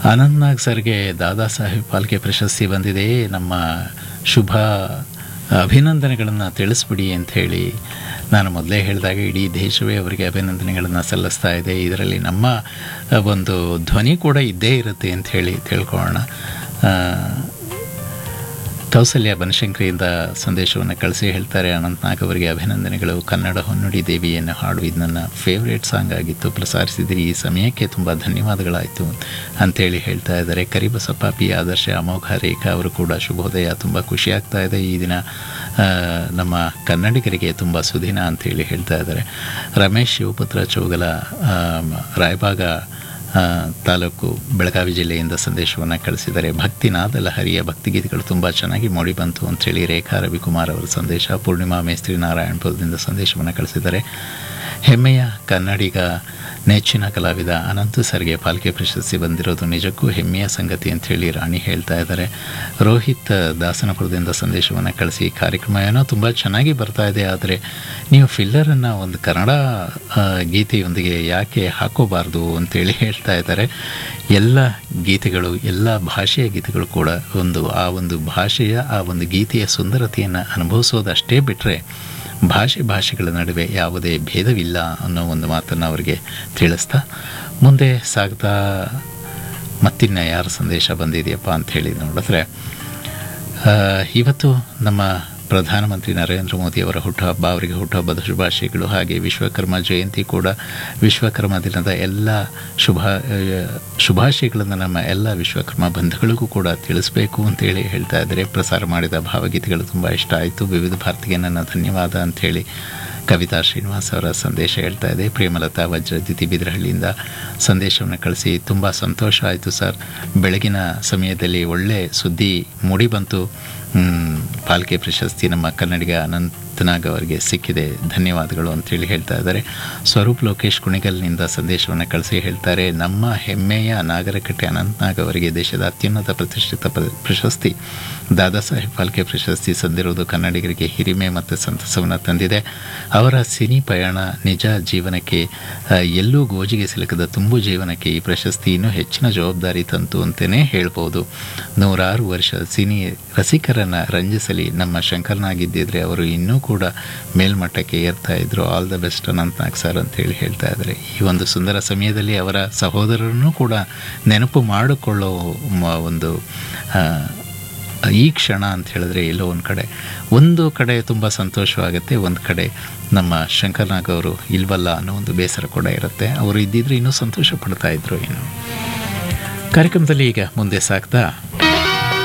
ಅನಂತ್ನಾಗ್ ಸರ್ಗೆ ದಾದಾ ಸಾಹೇಬ್ ಪಾಲ್ಕೆ ಪ್ರಶಸ್ತಿ ಬಂದಿದೆ ನಮ್ಮ ಶುಭ ಅಭಿನಂದನೆಗಳನ್ನು ತಿಳಿಸ್ಬಿಡಿ ಅಂತ ಹೇಳಿ ನಾನು ಮೊದಲೇ ಹೇಳಿದಾಗ ಇಡೀ ದೇಶವೇ ಅವರಿಗೆ ಅಭಿನಂದನೆಗಳನ್ನು ಸಲ್ಲಿಸ್ತಾ ಇದೆ ಇದರಲ್ಲಿ ನಮ್ಮ ಒಂದು ಧ್ವನಿ ಕೂಡ ಇದ್ದೇ ಇರುತ್ತೆ ಅಂತ ಹೇಳಿ ತಿಳ್ಕೊಳ್ಳೋಣ ಆ, ಕೌಸಲ್ಯ ಬನಶಂಕರಿಯಿಂದ ಸಂದೇಶವನ್ನು ಕಳಿಸಿ ಹೇಳ್ತಾರೆ ಅನಂತನಾಗ್ ಅವರಿಗೆ ಅಭಿನಂದನೆಗಳು ಕನ್ನಡ ಹೊನ್ನುಡಿ ದೇವಿಯನ್ನು ಹಾಡು ಇದು ನನ್ನ ಫೇವ್ರೇಟ್ ಸಾಂಗ್ ಆಗಿತ್ತು ಪ್ರಸಾರಿಸಿದಿರಿ ಈ ಸಮಯಕ್ಕೆ ತುಂಬ ಧನ್ಯವಾದಗಳಾಯಿತು ಅಂತೇಳಿ ಹೇಳ್ತಾ ಇದ್ದಾರೆ ಕರಿಬಸಪ್ಪ ಪಿ ಆದರ್ಶ ಅಮೋಘ ರೇಖಾ ಅವರು ಕೂಡ ಶುಭೋದಯ ತುಂಬ ಖುಷಿಯಾಗ್ತಾ ಇದೆ ಈ ದಿನ ಆ, ನಮ್ಮ ಕನ್ನಡಿಗರಿಗೆ ತುಂಬ ಸುದಿನ ಅಂತೇಳಿ ಹೇಳ್ತಾ ಇದ್ದಾರೆ ರಮೇಶ್ ಶಿವಪುತ್ರ ಚೌಗಲ ಆ, ರಾಯಬಾಗ ಆ, ತಾಲೂಕು ಬೆಳಗಾವಿ ಜಿಲ್ಲೆಯಿಂದ ಸಂದೇಶವನ್ನು ಕಳಿಸಿದ್ದಾರೆ ಭಕ್ತಿನಾದ ಲಹರಿಯ ಭಕ್ತಿಗೀತೆಗಳು ತುಂಬ ಚೆನ್ನಾಗಿ ಮೂಡಿ ಬಂತು ಅಂಥೇಳಿ ರೇಖಾ ರವಿಕುಮಾರ್ ಅವರ ಸಂದೇಶ ಪೂರ್ಣಿಮಾ ಮೇಸ್ತ್ರಿ ನಾರಾಯಣಪುರದಿಂದ ಸಂದೇಶವನ್ನು ಕಳಿಸಿದ್ದಾರೆ ಹೆಮ್ಮೆಯ ಕನ್ನಡಿಗ ನೆಚ್ಚಿನ ಕಲಾವಿದ ಅನಂತ ಸರ್ಗೆ ಪಾಲ್ಕೆ ಪ್ರಶಸ್ತಿ ಬಂದಿರೋದು ನಿಜಕ್ಕೂ ಹೆಮ್ಮೆಯ ಸಂಗತಿ ಅಂಥೇಳಿ ರಾಣಿ ಹೇಳ್ತಾ ಇದ್ದಾರೆ ರೋಹಿತ್ ದಾಸನಪುರದಿಂದ ಸಂದೇಶವನ್ನು ಕಳಿಸಿ ಕಾರ್ಯಕ್ರಮ ಏನೋ ತುಂಬ ಚೆನ್ನಾಗಿ ಬರ್ತಾ ಇದೆ ಆದರೆ ನೀವು ಫಿಲ್ಲರನ್ನು ಒಂದು ಕನ್ನಡ ಆ, ಗೀತೆಯೊಂದಿಗೆ ಯಾಕೆ ಹಾಕೋಬಾರ್ದು ಅಂತೇಳಿ ಹೇಳ್ತಾ ಇದ್ದಾರೆ ಎಲ್ಲ ಗೀತೆಗಳು ಎಲ್ಲ ಭಾಷೆಯ ಗೀತೆಗಳು ಕೂಡ ಒಂದು ಆ ಒಂದು ಭಾಷೆಯ ಆ ಒಂದು ಗೀತೆಯ ಸುಂದರತೆಯನ್ನು ಅನುಭವಿಸೋದಷ್ಟೇ ಬಿಟ್ಟರೆ ಭಾಷೆ ಭಾಷೆಗಳ ನಡುವೆ ಯಾವುದೇ ಭೇದವಿಲ್ಲ ಅನ್ನೋ ಒಂದು ಮಾತನ್ನು ಅವರಿಗೆ ತಿಳಿಸ್ತಾ ಮುಂದೆ ಸಾಗ್ತಾ ಮತ್ತಿನ್ನ ಯಾರ ಸಂದೇಶ ಬಂದಿದೆಯಪ್ಪ ಅಂತ ಹೇಳಿ ನೋಡಿದ್ರೆ ಆ, ಇವತ್ತು ನಮ್ಮ ಪ್ರಧಾನಮಂತ್ರಿ ನರೇಂದ್ರ ಮೋದಿಯವರ ಹುಟ್ಟುಹಬ್ಬ ಅವರಿಗೆ ಹುಟ್ಟುಹಬ್ಬದ ಶುಭಾಶಯಗಳು ಹಾಗೆ ವಿಶ್ವಕರ್ಮ ಜಯಂತಿ ಕೂಡ ವಿಶ್ವಕರ್ಮ ದಿನದ ಎಲ್ಲ ಶುಭ ಆ, ಶುಭಾಶಯಗಳನ್ನು ನಮ್ಮ ಎಲ್ಲ ವಿಶ್ವಕರ್ಮ ಬಂಧುಗಳಿಗೂ ಕೂಡ ತಿಳಿಸ್ಬೇಕು ಅಂತೇಳಿ ಹೇಳ್ತಾ ಇದ್ದಾರೆ ಪ್ರಸಾರ ಮಾಡಿದ ಭಾವಗೀತೆಗಳು ತುಂಬ ಇಷ್ಟ ಆಯಿತು ವಿವಿಧ ಭಾರತಿಗೆ ನನ್ನ ಧನ್ಯವಾದ ಅಂಥೇಳಿ ಕವಿತಾ ಶ್ರೀನಿವಾಸ್ ಅವರ ಸಂದೇಶ ಹೇಳ್ತಾ ಇದೆ ಪ್ರೇಮಲತಾ ವಜ್ರದಿತಿ ಬಿದ್ರಹಳ್ಳಿಯಿಂದ ಸಂದೇಶವನ್ನು ಕಳಿಸಿ ತುಂಬ ಸಂತೋಷ ಆಯಿತು ಸರ್ ಬೆಳಗಿನ ಸಮಯದಲ್ಲಿ ಒಳ್ಳೆ ಸುದ್ದಿ ಮೂಡಿ ಬಂತು ಮ್, ಪಾಲ್ಕೆ ಪ್ರಶಸ್ತಿ ನಮ್ಮ ಕನ್ನಡಿಗ ಅನಂತನಾಗ್ ಅವರಿಗೆ ಸಿಕ್ಕಿದೆ ಧನ್ಯವಾದಗಳು ಅಂತೇಳಿ ಹೇಳ್ತಾ ಇದ್ದಾರೆ ಸ್ವರೂಪ್ ಲೋಕೇಶ್ ಕುಣಿಗಲ್ನಿಂದ ಸಂದೇಶವನ್ನು ಕಳಿಸಿ ಹೇಳ್ತಾರೆ ನಮ್ಮ ಹೆಮ್ಮೆಯ ನಾಗರಕಟ್ಟೆ ಅನಂತನಾಗ್ ಅವರಿಗೆ ದೇಶದ ಅತ್ಯುನ್ನತ ಪ್ರತಿಷ್ಠಿತ ಪ್ರ- ಪ್ರಶಸ್ತಿ ದಾದಾ ಸಾಹೇಬ್ ಫಾಲ್ಕೆ ಪ್ರಶಸ್ತಿ ಸಂದಿರುವುದು ಕನ್ನಡಿಗರಿಗೆ ಹಿರಿಮೆ ಮತ್ತು ಸಂತಸವನ್ನು ತಂದಿದೆ ಅವರ ಸಿನಿ ಪಯಣ ನಿಜ ಜೀವನಕ್ಕೆ ಆ, ಎಲ್ಲೂ ಗೋಜಿಗೆ ಸಿಲುಕದ ತುಂಬು ಜೀವನಕ್ಕೆ ಈ ಪ್ರಶಸ್ತಿ ಇನ್ನೂ ಹೆಚ್ಚಿನ ಜವಾಬ್ದಾರಿ ತಂತು ಅಂತಲೇ ಹೇಳ್ಬೋದು ನೂರಾರು ವರ್ಷ ಸಿನಿ ರಸಿಕರನ್ನು ರಂಜಿಸಲಿ ನಮ್ಮ ಶಂಕರ್ನಾಗಿದ್ದಿದ್ರೆ ಅವರು ಇನ್ನೂ ಕೂಡ ಮೇಲ್ಮಟ್ಟಕ್ಕೆ ಏರ್ತಾ ಇದ್ರು all the best Anant Nag sir ಅಂತೇಳಿ ಹೇಳ್ತಾ ಇದ್ದಾರೆ ಈ ಒಂದು ಸುಂದರ ಸಮಯದಲ್ಲಿ ಅವರ ಸಹೋದರರನ್ನು ಕೂಡ ನೆನಪು ಮಾಡಿಕೊಳ್ಳೋ ಮ- ಒಂದು ಆ, ಈ ಕ್ಷಣ ಅಂತ ಹೇಳಿದ್ರೆ ಎಲ್ಲೋ ಒಂದು ಕಡೆ ಒಂದು ಕಡೆ ತುಂಬ ಸಂತೋಷವಾಗುತ್ತೆ ಒಂದು ಕಡೆ ನಮ್ಮ ಶಂಕರ್ನಾಗ್ ಅವರು ಇಲ್ವಲ್ಲ ಅನ್ನೋ ಒಂದು ಬೇಸರ ಕೂಡ ಇರುತ್ತೆ ಅವರು ಇದ್ದಿದ್ರೆ ಇನ್ನೂ ಸಂತೋಷ ಪಡ್ತಾ ಇದ್ರು ಏನು ಕಾರ್ಯಕ್ರಮದಲ್ಲಿ ಈಗ ಮುಂದೆ ಸಾಗ್ತಾ